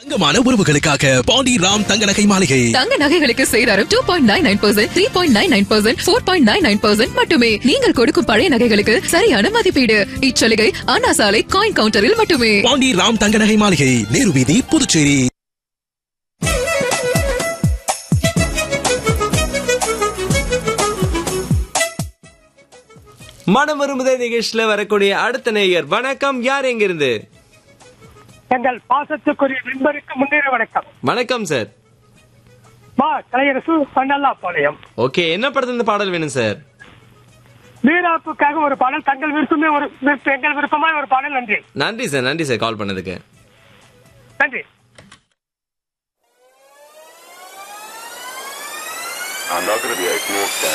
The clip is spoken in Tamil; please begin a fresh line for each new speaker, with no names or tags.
தங்கமான உறவுகளுக்காக பாண்டி ராம் தங்க நகை மாளிகை
தங்க நகைகளுக்கு சேதாரம் two point nine nine percent three point nine nine percent four point nine nine percent மட்டுமே நீங்கள் கொடுக்கும் பழைய நகைகளுக்கு சரியான மதிப்பீடு இச்சலுகை அண்ணா சாலை காயின் கவுண்டரில் மட்டுமே
பாண்டி ராம் தங்க நகை மாளிகை நேரு வீதி புதுச்சேரி
மனம் வரும்பதே நிகழ்ச்சியில வரக்கூடிய அடுத்த நேயர் வணக்கம் யார் எங்கிருந்து
எங்கள் பாசத்துக்குரிய நண்பருக்கு முன்னேற வணக்கம்
வணக்கம் சார்
மா கலையரசு பன்னல்லா பாளையம்
ஓகே என்ன படத்துல இந்த பாடல் வேணும் சார்
வீராப்புக்காக ஒரு பாடல் தங்கள் விருப்பமே ஒரு விருப்ப- எங்கள் விருப்பமாய் ஒரு பாடல் நன்றி
நன்றி சார் நன்றி சார் கால் பண்ணதுக்கு
நன்றி
I'm not going to be ignored.